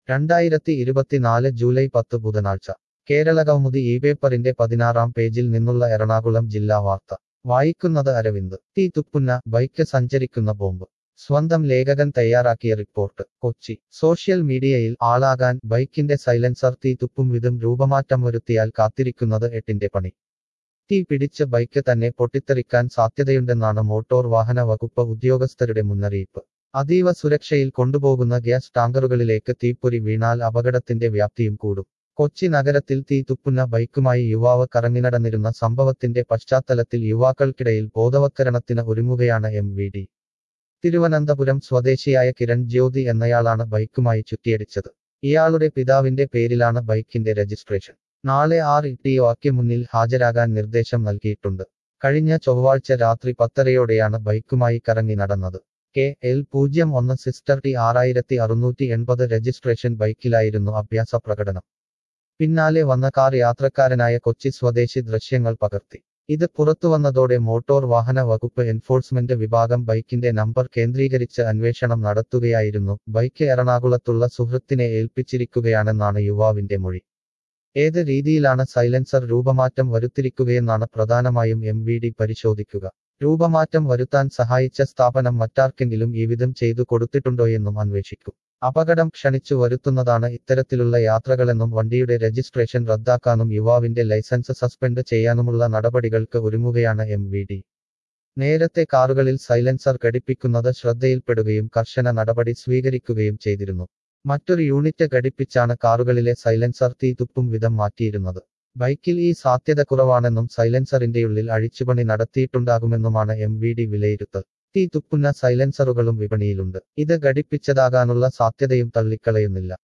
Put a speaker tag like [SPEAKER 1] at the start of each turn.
[SPEAKER 1] രണ്ടായിരത്തി ഇരുപത്തിനാല് ജൂലൈ പത്ത് ബുധനാഴ്ച കേരള കൗമുദി ഈ പേപ്പറിന്റെ പതിനാറാം പേജിൽ നിന്നുള്ള എറണാകുളം ജില്ലാ വാർത്ത വായിക്കുന്നത് അരവിന്ദ് തീ തുപ്പുന്ന ബൈക്ക് സഞ്ചരിക്കുന്ന ബോംബ് സ്വന്തം ലേഖകൻ തയ്യാറാക്കിയ റിപ്പോർട്ട് കൊച്ചി സോഷ്യൽ മീഡിയയിൽ ആളാകാൻ ബൈക്കിന്റെ സൈലൻസർ തീ തുപ്പും വിധം രൂപമാറ്റം വരുത്തിയാൽ കാത്തിരിക്കുന്നത് എട്ടിന്റെ പണി തീ പിടിച്ച ബൈക്ക് തന്നെ പൊട്ടിത്തെറിക്കാൻ സാധ്യതയുണ്ടെന്നാണ് മോട്ടോർ വാഹന വകുപ്പ് ഉദ്യോഗസ്ഥരുടെ മുന്നറിയിപ്പ് അതീവ സുരക്ഷയിൽ കൊണ്ടുപോകുന്ന ഗ്യാസ് ടാങ്കറുകളിലേക്ക് തീപ്പൊരി വീണാൽ അപകടത്തിന്റെ വ്യാപ്തിയും കൂടും കൊച്ചി നഗരത്തിൽ തീ തുപ്പുന്ന ബൈക്കുമായി യുവാവ് കറങ്ങിനടന്നിരുന്ന സംഭവത്തിന്റെ പശ്ചാത്തലത്തിൽ യുവാക്കൾക്കിടയിൽ ബോധവത്കരണത്തിന് ഒരുങ്ങുകയാണ് എം വി ഡി തിരുവനന്തപുരം സ്വദേശിയായ കിരൺ ജ്യോതി എന്നയാളാണ് ബൈക്കുമായി ചുറ്റിയടിച്ചത് ഇയാളുടെ പിതാവിന്റെ പേരിലാണ് ബൈക്കിന്റെ രജിസ്ട്രേഷൻ നാളെ ആറ് ഇട്ടിഒക്ക് മുന്നിൽ ഹാജരാകാൻ നിർദ്ദേശം നൽകിയിട്ടുണ്ട് കഴിഞ്ഞ ചൊവ്വാഴ്ച രാത്രി പത്തരയോടെയാണ് ബൈക്കുമായി കറങ്ങി നടന്നത് കെ എൽ പൂജ്യം ഒന്ന് സിസ്റ്റർ ടി ആറായിരത്തി അറുന്നൂറ്റി എൺപത് രജിസ്ട്രേഷൻ ബൈക്കിലായിരുന്നു അഭ്യാസ പ്രകടനം പിന്നാലെ വന്ന കാർ യാത്രക്കാരനായ കൊച്ചി സ്വദേശി ദൃശ്യങ്ങൾ പകർത്തി ഇത് പുറത്തുവന്നതോടെ മോട്ടോർ വാഹന വകുപ്പ് എൻഫോഴ്സ്മെന്റ് വിഭാഗം ബൈക്കിന്റെ നമ്പർ കേന്ദ്രീകരിച്ച് അന്വേഷണം നടത്തുകയായിരുന്നു ബൈക്ക് എറണാകുളത്തുള്ള സുഹൃത്തിനെ ഏൽപ്പിച്ചിരിക്കുകയാണെന്നാണ് യുവാവിന്റെ മൊഴി ഏത് രീതിയിലാണ് സൈലൻസർ രൂപമാറ്റം വരുത്തിരിക്കുകയെന്നാണ് പ്രധാനമായും എം വി ഡി പരിശോധിക്കുക രൂപമാറ്റം വരുത്താൻ സഹായിച്ച സ്ഥാപനം മറ്റാർക്കെങ്കിലും ഈ വിധം ചെയ്തു കൊടുത്തിട്ടുണ്ടോയെന്നും അന്വേഷിക്കും അപകടം ക്ഷണിച്ചു വരുത്തുന്നതാണ് ഇത്തരത്തിലുള്ള യാത്രകളെന്നും വണ്ടിയുടെ രജിസ്ട്രേഷൻ റദ്ദാക്കാനും യുവാവിന്റെ ലൈസൻസ് സസ്പെൻഡ് ചെയ്യാനുമുള്ള നടപടികൾക്ക് ഒരുങ്ങുകയാണ് എം വി ഡി നേരത്തെ കാറുകളിൽ സൈലൻസർ ഘടിപ്പിക്കുന്നത് ശ്രദ്ധയിൽപ്പെടുകയും കർശന നടപടി സ്വീകരിക്കുകയും ചെയ്തിരുന്നു മറ്റൊരു യൂണിറ്റ് ഘടിപ്പിച്ചാണ് കാറുകളിലെ സൈലൻസർ തീ തുപ്പും വിധം മാറ്റിയിരുന്നത് ബൈക്കിൽ ഈ സാധ്യത കുറവാണെന്നും സൈലൻസറിന്റെയുള്ളിൽ അഴിച്ചുപണി നടത്തിയിട്ടുണ്ടാകുമെന്നുമാണ് എം വി ഡി വിലയിരുത്തൽ തീ തുപ്പുന്ന സൈലൻസറുകളും വിപണിയിലുണ്ട് ഇത് ഘടിപ്പിച്ചതാകാനുള്ള സാധ്യതയും തള്ളിക്കളയുന്നില്ല